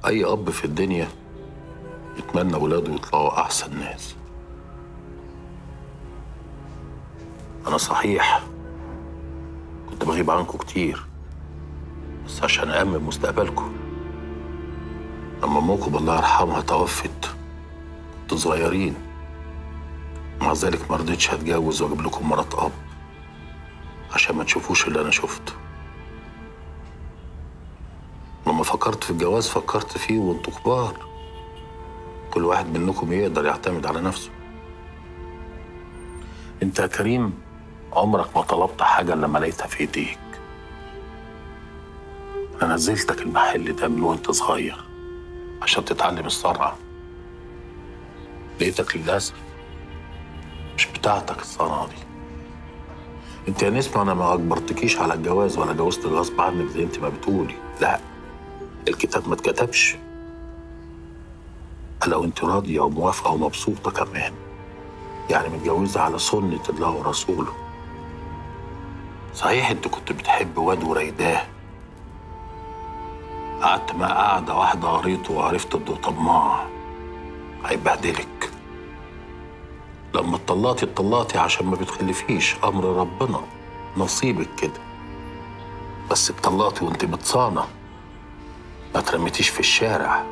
أي أب في الدنيا يتمنى ولاده يطلعوا أحسن ناس أنا صحيح كنت بغيب عنكم كتير بس عشان أأمن مستقبلكم لما أمكم الله يرحمها توفت كنتوا صغيرين مع ذلك ما رضيتش أتجوز وأجيب لكم مرات أب عشان ما تشوفوش اللي أنا شفته لما فكرت في الجواز فكرت فيه وانتوا كبار كل واحد منكم يقدر يعتمد على نفسه انت يا كريم عمرك ما طلبت حاجة إلا لما لقيتها في ايديك أنا نزلتك المحل ده من وانت صغير عشان تتعلم الصنعة لقيتك للأسف مش بتاعتك الصنعة دي انت يا نسمة أنا ما أجبرتكيش على الجواز ولا جوزت غصب عنك زي انت ما بتقولي لا الكتاب ما اتكتبش لو انت راضية وموافقة ومبسوطة كمان يعني متجوزة على سنة الله ورسوله صحيح انت كنت بتحب واد وريداه قعدت مع قعدة واحدة قريته وعرفت انه طماع هيبهدلك لما اتطلقتي اتطلقتي عشان ما بتخلفيش امر ربنا نصيبك كده بس اتطلقتي وانت بتصانة ما ترميتيش في الشارع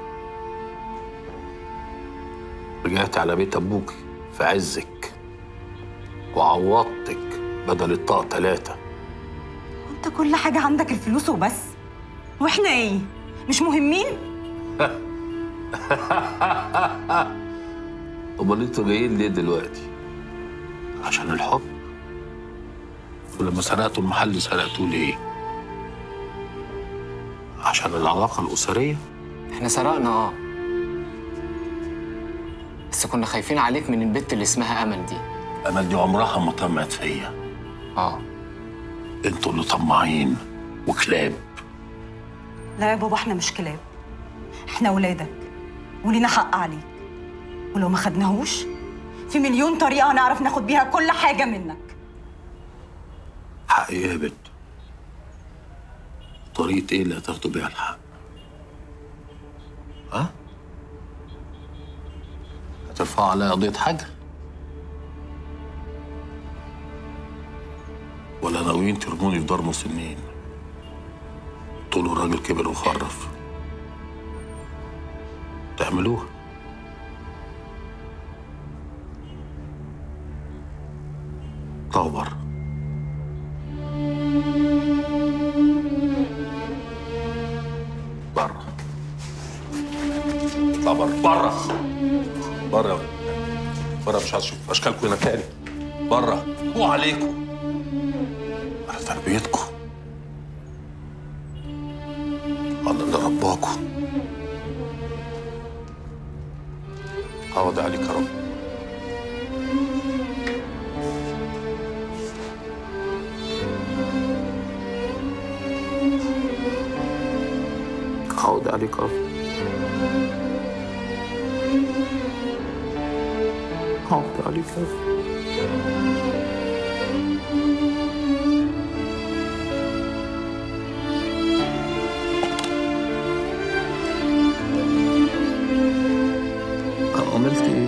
رجعت على بيت ابوكي في عزك وعوضتك بدل الطاق تلاتة انت كل حاجة عندك الفلوس وبس واحنا ايه مش مهمين امال انتوا جايين ليه دلوقتي عشان الحب ولما سرقتوا المحل سرقتوه ليه عشان العلاقة الأسرية احنا سرقنا اه بس كنا خايفين عليك من البت اللي اسمها امل دي أمل دي عمرها ما طمعت فيا اه انتوا اللي طماعين وكلاب لا يا بابا احنا مش كلاب احنا ولادك ولينا حق عليك ولو ما خدناهوش في مليون طريقة هنعرف ناخد بيها كل حاجة منك حق ايه يا بنت طريقة ايه اللي هتاخدوا بيها الحق ها هترفعوا عليا قضية حاجة ولا ناويين ترموني في دار مسنين تقولوا الراجل كبر وخرف تعملوها طلعوا بره بره اطلع بره بره بره بره مش عايز اشوف اشكالكم هنا تاني بره هو عليكم على تربيتكم على اللي رباكم عوض عليك يا رب عوض عليك يا رب عوض عليك يا رب أنا عملت ايه؟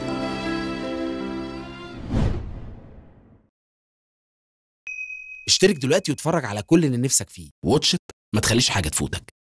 اشترك دلوقتي واتفرج على كل اللي نفسك فيه واتش إت، ما تخليش حاجة تفوتك